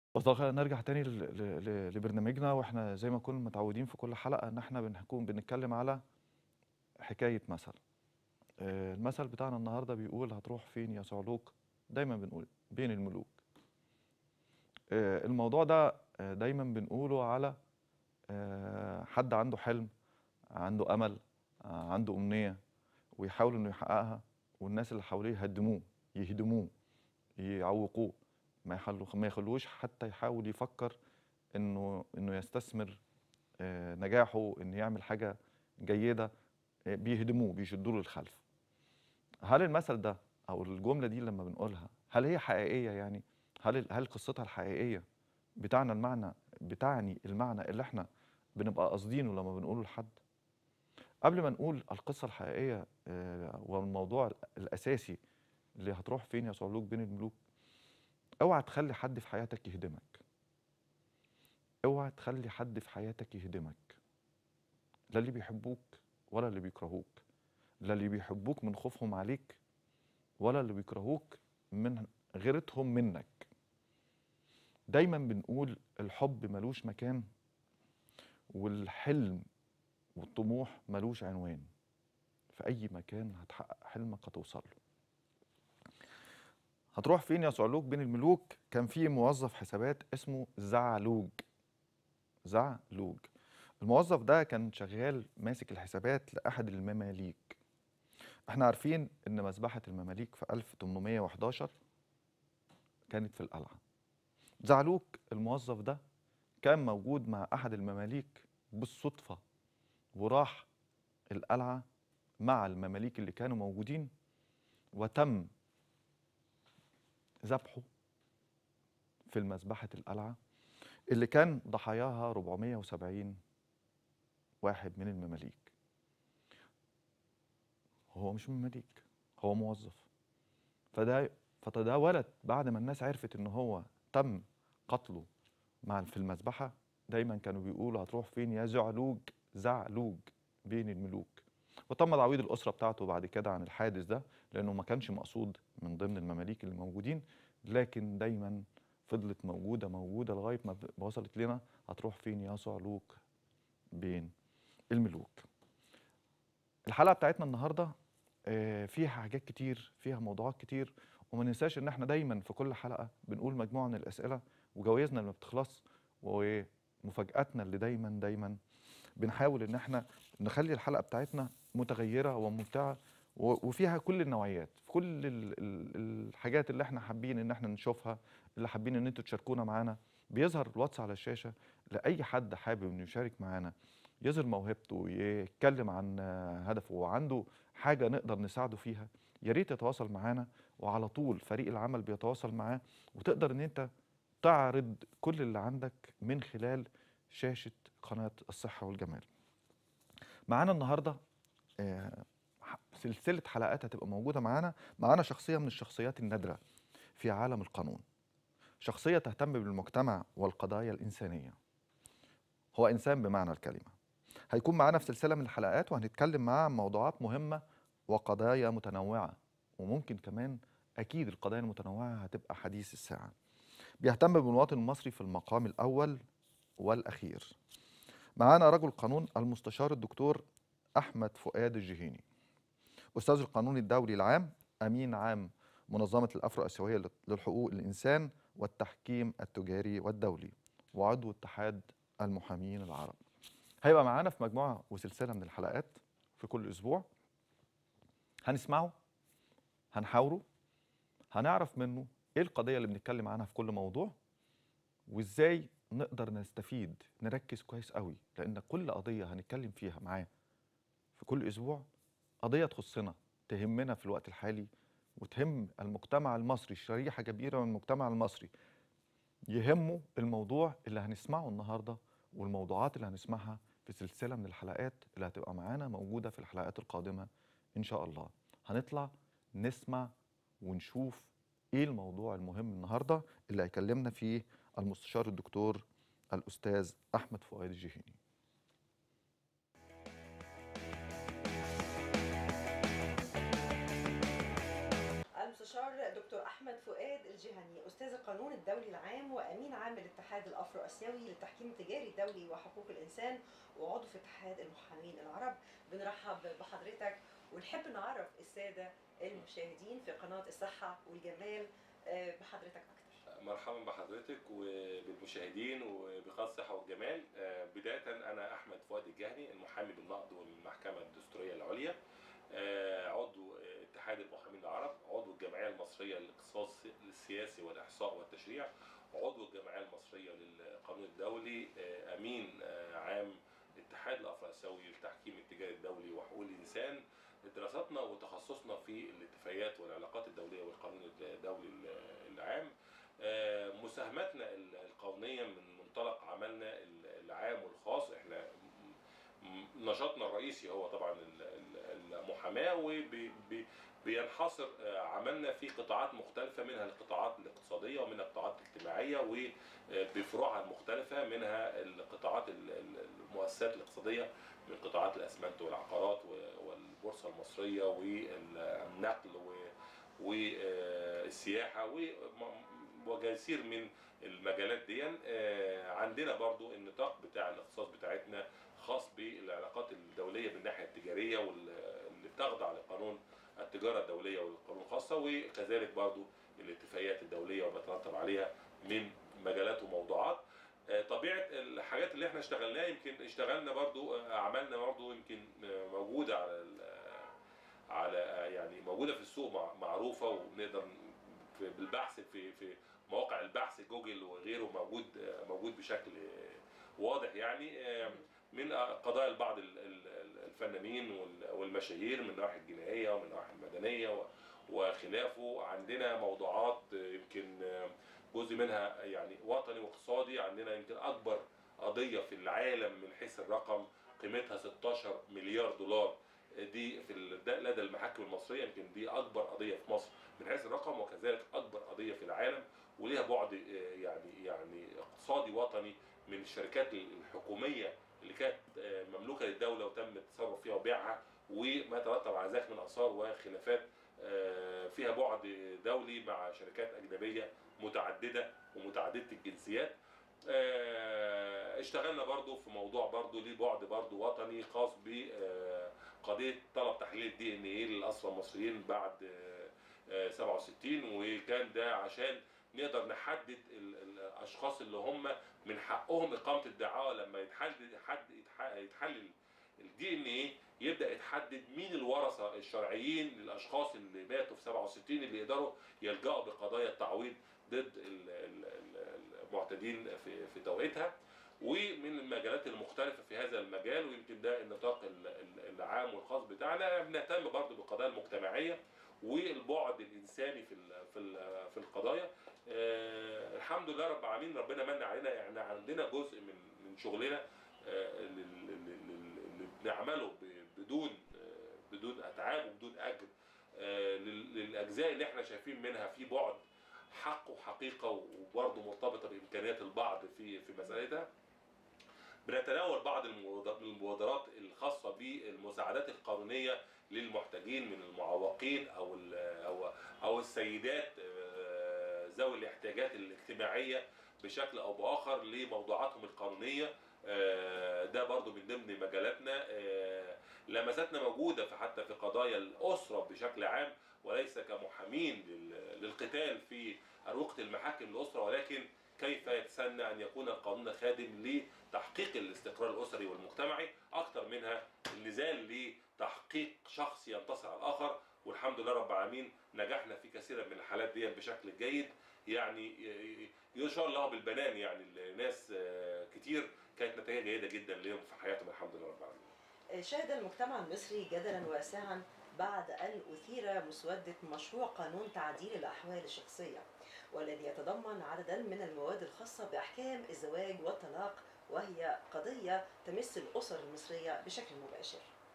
أصدقائي نرجع تاني ل ل ل لبرنامجنا وإحنا زي ما كنا متعودين في كل حلقة إن إحنا بنكون بنتكلم على حكاية مثل. آآ المثل بتاعنا النهارده بيقول هتروح فين يا صعلوك؟ دايمًا بنقول بين الملوك. آآ الموضوع ده آآ دايمًا بنقوله على آآ حد عنده حلم، عنده أمل، عنده أمنية ويحاول إنه يحققها والناس اللي حواليه يهدموه، يهدموه، يعوقوه، ما يحلو ما يخلوش حتى يحاول يفكر إنه إنه يستثمر آآ نجاحه، إنه يعمل حاجة جيدة، آآ بيهدموه، بيشدوه للخلف. هل المثل ده أو الجملة دي لما بنقولها هل هي حقيقية يعني؟ هل ال هل قصتها الحقيقية بتعني المعنى بتعني المعنى اللي إحنا بنبقى قاصدينه لما بنقوله لحد؟ قبل ما نقول القصة الحقيقية آآ والموضوع الأساسي اللي هتروح فين يا صعلوك بين الملوك، اوعى تخلي حد في حياتك يهدمك. اوعى تخلي حد في حياتك يهدمك. لا اللي بيحبوك ولا اللي بيكرهوك، لا اللي بيحبوك من خوفهم عليك ولا اللي بيكرهوك من غيرتهم منك. دايمًا بنقول الحب مالوش مكان والحلم والطموح مالوش عنوان. في أي مكان هتحقق حلمك هتوصل له. هتروح فين يا صعلوك بين الملوك؟ كان في موظف حسابات اسمه زعلوج. زعلوج. الموظف ده كان شغال ماسك الحسابات لأحد المماليك. إحنا عارفين إن مذبحة المماليك في 1811 كانت في القلعة. زعلوج الموظف ده كان موجود مع أحد المماليك بالصدفة وراح القلعة مع المماليك اللي كانوا موجودين وتم ذبحه في المذبحة القلعة اللي كان ضحاياها 470 واحد من المماليك. هو مش مماليك، هو موظف. فده فتداولت بعد ما الناس عرفت إن هو تم قتله مع في المذبحة دايمًا كانوا بيقولوا هتروح فين يا زعلوج، زعلوج بين الملوك. وتم تعويض الأسرة بتاعته بعد كده عن الحادث ده لأنه ما كانش مقصود من ضمن المماليك اللي موجودين، لكن دايمًا فضلت موجودة، موجودة لغاية ما ب وصلت لنا هتروح فين يا صعلوك بين الملوك. الحلقة بتاعتنا النهارده آآ فيها حاجات كتير، فيها موضوعات كتير، وما ننساش إن إحنا دايمًا في كل حلقة بنقول مجموعة من الأسئلة وجوايزنا اللي ما بتخلصش ومفاجآتنا اللي دايمًا، دايمًا بنحاول إن إحنا نخلي الحلقة بتاعتنا متغيرة وممتعة و وفيها كل النوعيات، في كل ال ال الحاجات اللي إحنا حابين إن إحنا نشوفها، اللي حابين إن أنتم تشاركونا معانا. بيظهر الواتس على الشاشة لأي حد حابب إنه يشارك معانا، يظهر موهبته، يتكلم عن هدفه وعنده حاجة نقدر نساعده فيها، يا ريت يتواصل معانا وعلى طول فريق العمل بيتواصل معاه وتقدر إن أنت تعرض كل اللي عندك من خلال شاشة قناة الصحة والجمال. معانا النهارده آآ ح سلسلة حلقات هتبقى موجودة معانا، معانا شخصية من الشخصيات النادرة في عالم القانون. شخصية تهتم بالمجتمع والقضايا الإنسانية. هو إنسان بمعنى الكلمة. هيكون معانا في سلسلة من الحلقات وهنتكلم معاه عن موضوعات مهمة وقضايا متنوعة، وممكن كمان أكيد القضايا المتنوعة هتبقى حديث الساعة. بيهتم بالمواطن المصري في المقام الأول والأخير. معانا رجل قانون المستشار الدكتور أحمد فؤاد الجهيني. أستاذ القانون الدولي العام، أمين عام منظمة الأفرو آسيوية للحقوق الإنسان والتحكيم التجاري والدولي، وعضو اتحاد المحامين العرب. هيبقى معانا في مجموعة وسلسلة من الحلقات في كل أسبوع. هنسمعه، هنحاوره، هنعرف منه إيه القضية اللي بنتكلم عنها في كل موضوع، وإزاي نقدر نستفيد، نركز كويس أوي، لأن كل قضية هنتكلم فيها معاه في كل أسبوع قضية تخصنا، تهمنا في الوقت الحالي وتهم المجتمع المصري، شريحة كبيرة من المجتمع المصري. يهمه الموضوع اللي هنسمعه النهارده والموضوعات اللي هنسمعها في سلسلة من الحلقات اللي هتبقى معانا موجودة في الحلقات القادمة إن شاء الله. هنطلع نسمع ونشوف إيه الموضوع المهم النهارده اللي هيكلمنا فيه المستشار الدكتور الأستاذ أحمد فؤاد الجهيني. المستشار دكتور احمد احمد فؤاد الجهني استاذ القانون الدولي العام وامين عام الاتحاد الافرو اسيوي للتحكيم التجاري الدولي وحقوق الانسان وعضو في اتحاد المحامين العرب بنرحب بحضرتك ونحب نعرف الساده المشاهدين في قناه الصحه والجمال آه، بحضرتك اكتر مرحبا بحضرتك وبالمشاهدين وبقناه الصحه والجمال آه، بدايه انا احمد فؤاد الجهني المحامي بالنقد والمحكمه الدستوريه العليا آه، عضو اتحاد المحامين العرب عضو الجمعيه المصريه للاقتصاد السياسي والاحصاء والتشريع عضو الجمعيه المصريه للقانون الدولي آه، امين آه، عام الاتحاد الافراسيوي للتحكيم التجاري الدولي وحقوق الانسان دراساتنا وتخصصنا في الاتفاقيات والعلاقات الدوليه والقانون الدولي العام آه، مساهمتنا القانونيه من منطلق عملنا العام والخاص احنا نشاطنا الرئيسي هو طبعا ال- ال- المحاماه وبينحصر عملنا في قطاعات مختلفه منها القطاعات الاقتصاديه ومنها القطاعات الاجتماعيه وبفروعها المختلفه منها القطاعات ال- ال- المؤسسات الاقتصاديه من قطاعات الاسمنت والعقارات و- والبورصه المصريه والنقل و- والسياحه وم- وكثير من المجالات دي آه، عندنا برضو النطاق بتاع الاختصاص بتاعتنا خاص بالعلاقات الدوليه بالناحيه التجاريه واللي بتخضع لقانون التجاره الدوليه والقانون الخاصه وكذلك برضو الاتفاقيات الدوليه وما يترتب عليها من مجالات وموضوعات آه، طبيعه الحاجات اللي احنا اشتغلناها يمكن اشتغلنا برضو آه، عملنا برضو يمكن آه، موجوده على ال- على يعني موجوده في السوق مع- معروفه وبنقدر في بالبحث في في مواقع البحث جوجل وغيره موجود موجود بشكل واضح يعني من قضايا البعض ال- ال- الفنانين وال- والمشاهير من النواحي الجنائيه ومن النواحي المدنيه و- وخلافه عندنا موضوعات يمكن جزء منها يعني وطني واقتصادي عندنا يمكن اكبر قضيه في العالم من حيث الرقم قيمتها 16 مليار دولار دي في ال- ده لدى المحاكم المصريه يمكن دي اكبر قضيه في مصر من حيث الرقم وكذلك اكبر قضيه في العالم وليها بعد آه، يعني يعني اقتصادي وطني من الشركات الحكوميه اللي كانت آه، مملوكه للدوله وتم التصرف فيها وبيعها وما يترتب على ذلك من اثار وخلافات آه، فيها بعد دولي مع شركات اجنبيه متعدده ومتعدده الجنسيات آه، اشتغلنا برضو في موضوع برضو ليه بعد برضو وطني خاص بقضيه طلب تحليل الدي ان ايه للاسرى المصريين بعد آه، آه، 67 وكان ده عشان نقدر نحدد ال- الاشخاص اللي هم من حقهم اقامه الدعاوى لما يتحدد حد يتح- يتحلل الدي ان ايه يبدا يتحدد مين الورثه الشرعيين للاشخاص اللي ماتوا في 67 اللي يقدروا يلجأوا بقضايا التعويض ضد ال- ال- ال- المعتدين في في توقيتها ومن المجالات المختلفة في هذا المجال ويمكن ده النطاق ال- ال- العام والخاص بتاعنا بنهتم برضه بالقضايا المجتمعية والبعد الإنساني في ال- في ال- في القضايا آه، الحمد لله رب العالمين ربنا من علينا يعني عندنا جزء من من شغلنا آه، اللي اللي- اللي- اللي بنعمله ب- بدون آه، بدون أتعاب وبدون أجر آه، لل- للأجزاء اللي احنا شايفين منها في بعد حق وحقيقه وبرضه مرتبطه بامكانيات البعض في في مسألتها بنتناول بعض المبادرات- المبادرات الخاصه بالمساعدات القانونيه للمحتاجين من المعوقين او ال- او او السيدات آه، ذوي الاحتياجات الاجتماعيه بشكل او باخر لموضوعاتهم القانونيه آه، ده برضو من ضمن مجالاتنا آه، لمساتنا موجوده في حتى في قضايا الاسره بشكل عام وليس كمحامين لل- للقتال في اروقه المحاكم الاسره ولكن كيف يتسنى ان يكون القانون خادم لتحقيق الاستقرار الاسري والمجتمعي اكثر منها النزال لتحقيق شخص ينتصر على الاخر والحمد لله رب العالمين نجحنا في كثير من الحالات دي بشكل جيد يعني يشار له بالبنان يعني الناس آه، كتير كانت نتائج جيده جدا لهم في حياتهم الحمد لله رب العالمين شهد المجتمع المصري جدلا واسعا بعد أن أثير مسودة مشروع قانون تعديل الأحوال الشخصية والذي يتضمن عددا من المواد الخاصة بأحكام الزواج والطلاق وهي قضية تمس الأسر المصرية بشكل مباشر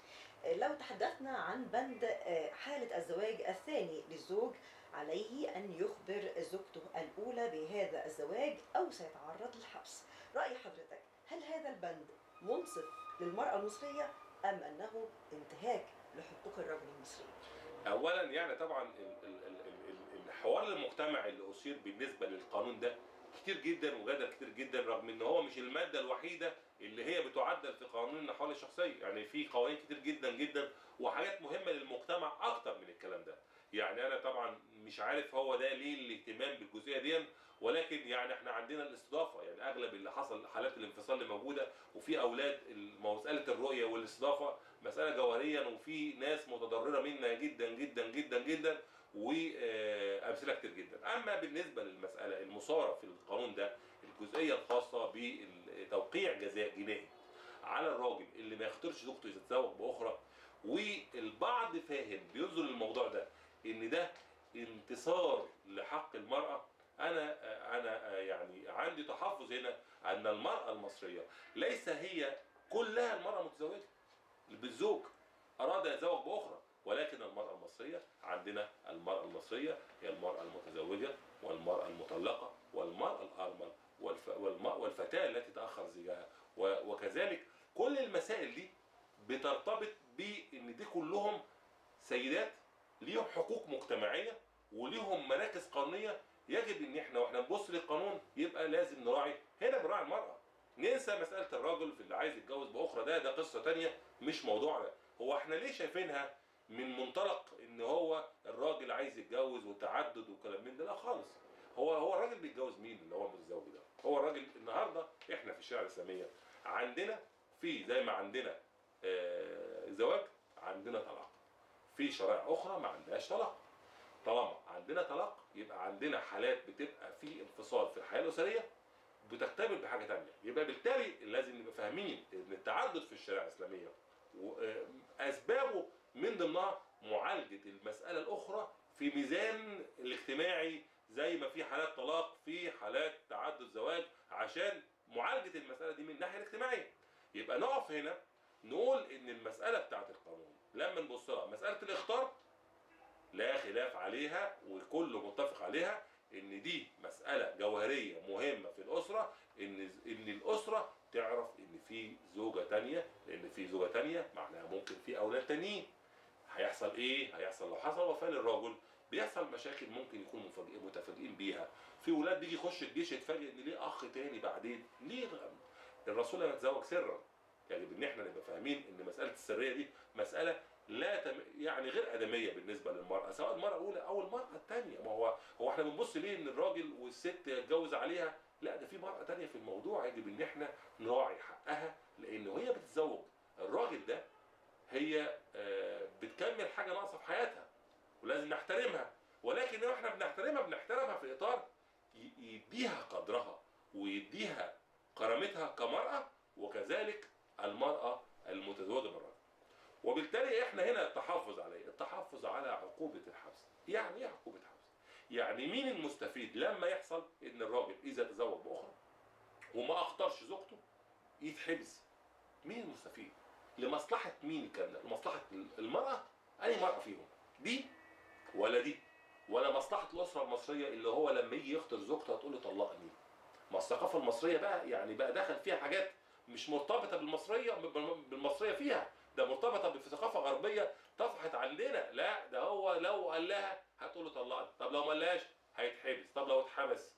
لو تحدثنا عن بند حالة الزواج الثاني للزوج عليه أن يخبر زوجته الأولى بهذا الزواج أو سيتعرض للحبس رأي حضرتك هل هذا البند منصف للمرأة المصرية أم أنه انتهاك لحقوق الرجل المصري؟ اولا يعني طبعا ال- ال- ال- ال- الحوار المجتمعي اللي اثير بالنسبه للقانون ده كتير جدا وجدل كتير جدا رغم ان هو مش الماده الوحيده اللي هي بتعدل في قانون الاحوال الشخصيه يعني في قوانين كتير جدا جدا وحاجات مهمه للمجتمع اكتر من الكلام ده يعني انا طبعا مش عارف هو ده ليه الاهتمام بالجزئيه دي ولكن يعني احنا عندنا الاستضافه يعني اغلب اللي حصل حالات الانفصال اللي موجوده وفي اولاد مساله الرؤيه والاستضافه مساله جوهريا وفي ناس متضرره منها جدا جدا جدا جدا وامثله كتير جدا اما بالنسبه للمساله المصاره في القانون ده الجزئيه الخاصه بتوقيع جزاء جنائي على الراجل اللي ما يختارش زوجته يتزوج باخرى والبعض فاهم بينظر للموضوع ده ان ده انتصار لحق المراه انا انا يعني عندي تحفظ هنا ان المراه المصريه ليس هي كلها المراه متزوجه بالزوج اراد يتزوج باخرى ولكن المراه المصريه عندنا المراه المصريه هي المراه المتزوجه والمراه المطلقه والمراه الارمل والف والفتاه التي تاخر زيجها وكذلك كل المسائل دي بترتبط بان دي كلهم سيدات ليهم حقوق مجتمعيه وليهم مراكز قانونيه يجب ان احنا واحنا نبص للقانون يبقى لازم نراعي هنا بنراعي المراه ننسى مساله الراجل في اللي عايز يتجوز باخرى ده ده قصه تانية مش موضوعنا هو احنا ليه شايفينها من منطلق ان هو الراجل عايز يتجوز وتعدد وكلام من ده لا خالص هو هو الراجل بيتجوز مين اللي هو متزوج ده هو الراجل النهارده احنا في الشريعه الاسلاميه عندنا في زي ما عندنا آه زواج عندنا طلاق في شرائع اخرى ما عندهاش طلاق طالما عندنا طلاق يبقى عندنا حالات بتبقى في انفصال في الحياه الاسريه بتكتمل بحاجه تانية يبقى بالتالي لازم نبقى فاهمين ان التعدد في الشريعه الاسلاميه اسبابه من ضمنها معالجه المساله الاخرى في ميزان الاجتماعي زي ما في حالات طلاق في حالات تعدد زواج عشان معالجه المساله دي من الناحيه الاجتماعيه يبقى نقف هنا نقول ان المساله بتاعت القانون لما نبص لها مساله الاختار لا خلاف عليها والكل متفق عليها ان دي مساله جوهريه مهمه في الاسره ان ان الاسره تعرف ان في زوجه تانية لان في زوجه تانية معناها ممكن في اولاد تانيين هيحصل ايه هيحصل لو حصل وفاه للراجل بيحصل مشاكل ممكن يكونوا مفاجئين متفاجئين بيها في ولاد بيجي يخش الجيش يتفاجئ ان ليه اخ تاني بعدين ليه الرسول لما اتزوج سرا يجب ان احنا نبقى فاهمين ان مساله السريه دي مساله لا تم... يعني غير ادميه بالنسبه للمراه سواء المراه الاولى او المراه الثانيه ما هو هو احنا بنبص ليه ان الراجل والست يتجوز عليها لا ده في مراه ثانيه في الموضوع يجب ان احنا نراعي حقها لان وهي بتتزوج الراجل ده هي بتكمل حاجه ناقصه في حياتها ولازم نحترمها ولكن لو احنا بنحترمها بنحترمها في اطار يديها قدرها ويديها كرامتها كمراه وكذلك المراه المتزوجه من الرجل وبالتالي احنا هنا التحفظ عليه التحفظ على عقوبة الحبس يعني ايه عقوبة حبس يعني مين المستفيد لما يحصل ان الراجل اذا تزوج باخرى وما اختارش زوجته يتحبس مين المستفيد لمصلحة مين الكلام ده لمصلحة المرأة اي مرأة فيهم دي ولا دي ولا مصلحة الأسرة المصرية اللي هو لما يجي يختار زوجته هتقول له طلقني ما الثقافة المصرية بقى يعني بقى دخل فيها حاجات مش مرتبطة بالمصرية بالمصرية فيها ده مرتبطه بثقافه غربيه طفحت عندنا لا ده هو لو قال لها هتقول له طلقني طب لو ما قالهاش هيتحبس طب لو اتحبس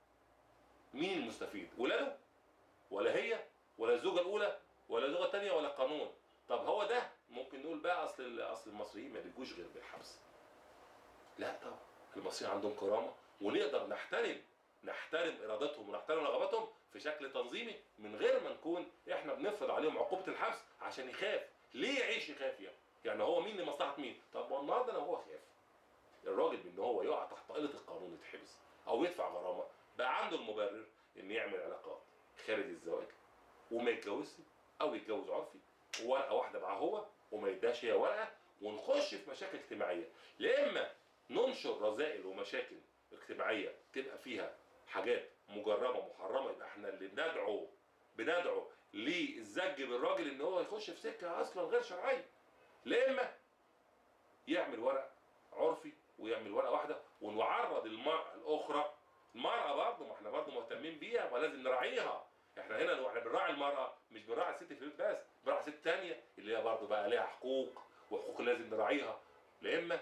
مين المستفيد ولاده ولا هي ولا الزوجه الاولى ولا الزوجه الثانيه ولا القانون طب هو ده ممكن نقول بقى اصل اصل المصريين ما بيجوش غير بالحبس لا طبعا المصريين عندهم كرامه ونقدر نحترم نحترم ارادتهم ونحترم رغباتهم في شكل تنظيمي من غير ما نكون احنا بنفرض عليهم عقوبه الحبس عشان يخاف ليه يعيش يخاف يعني يعني هو مين لمصلحه مين طب ما النهارده لو هو خاف الراجل بان هو يقع تحت طائله القانون يتحبس او يدفع غرامه بقى عنده المبرر ان يعمل علاقات خارج الزواج وما يتجوزش او يتجوز عرفي ورقه واحده معاه هو وما يديهاش هي ورقه ونخش في مشاكل اجتماعيه يا اما ننشر رذائل ومشاكل اجتماعيه تبقى فيها حاجات مجرمه محرمه يبقى احنا اللي بندعو بندعو للزج بالراجل ان هو يخش في سكه اصلا غير شرعيه لا اما يعمل ورق عرفي ويعمل ورقه واحده ونعرض المراه الاخرى المراه برضه ما احنا برضه مهتمين بيها ولازم نراعيها احنا هنا احنا بنراعي المراه مش بنراعي الست في البيت بس بنراعي ست تانية اللي هي برضه بقى ليها حقوق وحقوق لازم نراعيها لا اما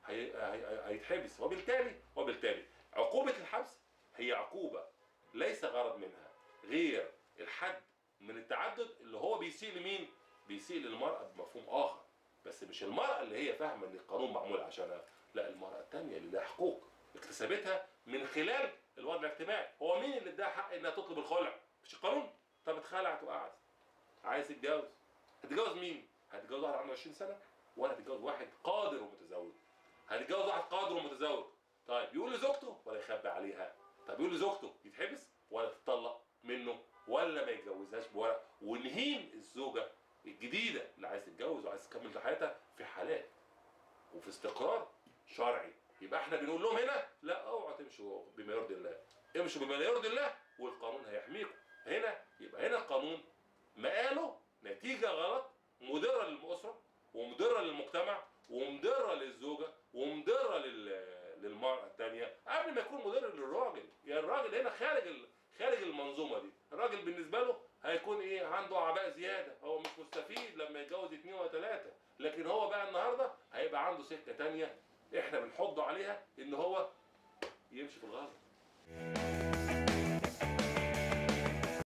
هي... هي... هيتحبس وبالتالي وبالتالي عقوبه الحبس هي عقوبه ليس غرض منها غير الحد من التعدد اللي هو بيسيء لمين؟ بيسيء للمرأة بمفهوم آخر بس مش المرأة اللي هي فاهمة إن القانون معمول عشانها لا المرأة التانية اللي لها حقوق اكتسبتها من خلال الوضع الاجتماعي هو مين اللي اداها حق إنها تطلب الخلع؟ مش القانون طب اتخلعت وقعدت عايز تتجوز هتتجوز مين؟ هتتجوز واحد عنده 20 سنة ولا هتتجوز واحد قادر ومتزوج؟ هتتجوز واحد قادر ومتزوج طيب يقول لزوجته ولا يخبي عليها؟ طب يقول لزوجته يتحبس ولا تطلق منه ولا ما يتجوزهاش بورق ونهين الزوجه الجديده اللي عايز تتجوز وعايز تكمل حياتها في حلال وفي استقرار شرعي يبقى احنا بنقول لهم هنا لا اوعوا تمشوا بما يرضي الله امشوا بما لا يرضي الله والقانون هيحميكم هنا يبقى هنا القانون مقاله نتيجه غلط مضره للاسره ومضره للمجتمع ومضره للزوجه ومضره لل للمرأة التانية قبل ما يكون مضر للراجل يعني الراجل هنا خارج ال... خارج المنظومة دي الراجل بالنسبة له هيكون ايه عنده اعباء زيادة هو مش مستفيد لما يتجوز اتنين ولا تلاتة لكن هو بقى النهاردة هيبقى عنده سكة تانية احنا بنحضه عليها ان هو يمشي في الغلط